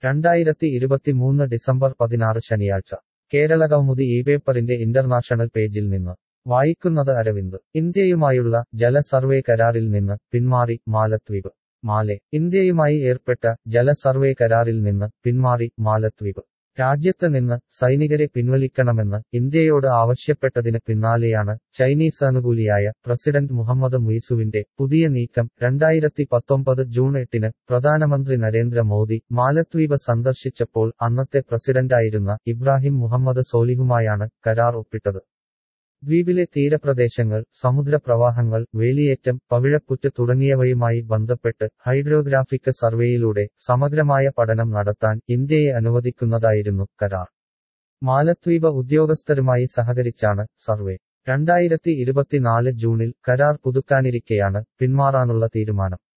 രണ്ടായിരത്തി ഇരുപത്തിമൂന്ന് ഡിസംബർ പതിനാറ് ശനിയാഴ്ച കേരളകൗമുദി ഈ പേപ്പറിന്റെ ഇന്റർനാഷണൽ പേജിൽ നിന്ന് വായിക്കുന്നത് അരവിന്ദ് ഇന്ത്യയുമായുള്ള ജല സർവേ കരാറിൽ നിന്ന് പിന്മാറി മാലദ്വീപ് മാലെ ഇന്ത്യയുമായി ഏർപ്പെട്ട ജല സർവേ കരാറിൽ നിന്ന് പിന്മാറി മാലദ്വീപ് രാജ്യത്ത് നിന്ന് സൈനികരെ പിൻവലിക്കണമെന്ന് ഇന്ത്യയോട് ആവശ്യപ്പെട്ടതിന് പിന്നാലെയാണ് ചൈനീസ് അനുകൂലിയായ പ്രസിഡന്റ് മുഹമ്മദ് മുയിസുവിന്റെ പുതിയ നീക്കം രണ്ടായിരത്തി പത്തൊമ്പത് ജൂൺ എട്ടിന് പ്രധാനമന്ത്രി നരേന്ദ്ര മോദി മാലദ്വീപ് സന്ദർശിച്ചപ്പോൾ അന്നത്തെ പ്രസിഡന്റായിരുന്ന ഇബ്രാഹിം മുഹമ്മദ് സോലിഹുമായാണ് കരാർ ഒപ്പിട്ടത് ദ്വീപിലെ തീരപ്രദേശങ്ങൾ സമുദ്രപ്രവാഹങ്ങൾ വേലിയേറ്റം പവിഴപ്പുറ്റ് തുടങ്ങിയവയുമായി ബന്ധപ്പെട്ട് ഹൈഡ്രോഗ്രാഫിക് സർവേയിലൂടെ സമഗ്രമായ പഠനം നടത്താൻ ഇന്ത്യയെ അനുവദിക്കുന്നതായിരുന്നു കരാർ മാലദ്വീപ് ഉദ്യോഗസ്ഥരുമായി സഹകരിച്ചാണ് സർവേ രണ്ടായിരത്തി ഇരുപത്തിനാല് ജൂണിൽ കരാർ പുതുക്കാനിരിക്കെയാണ് പിന്മാറാനുള്ള തീരുമാനം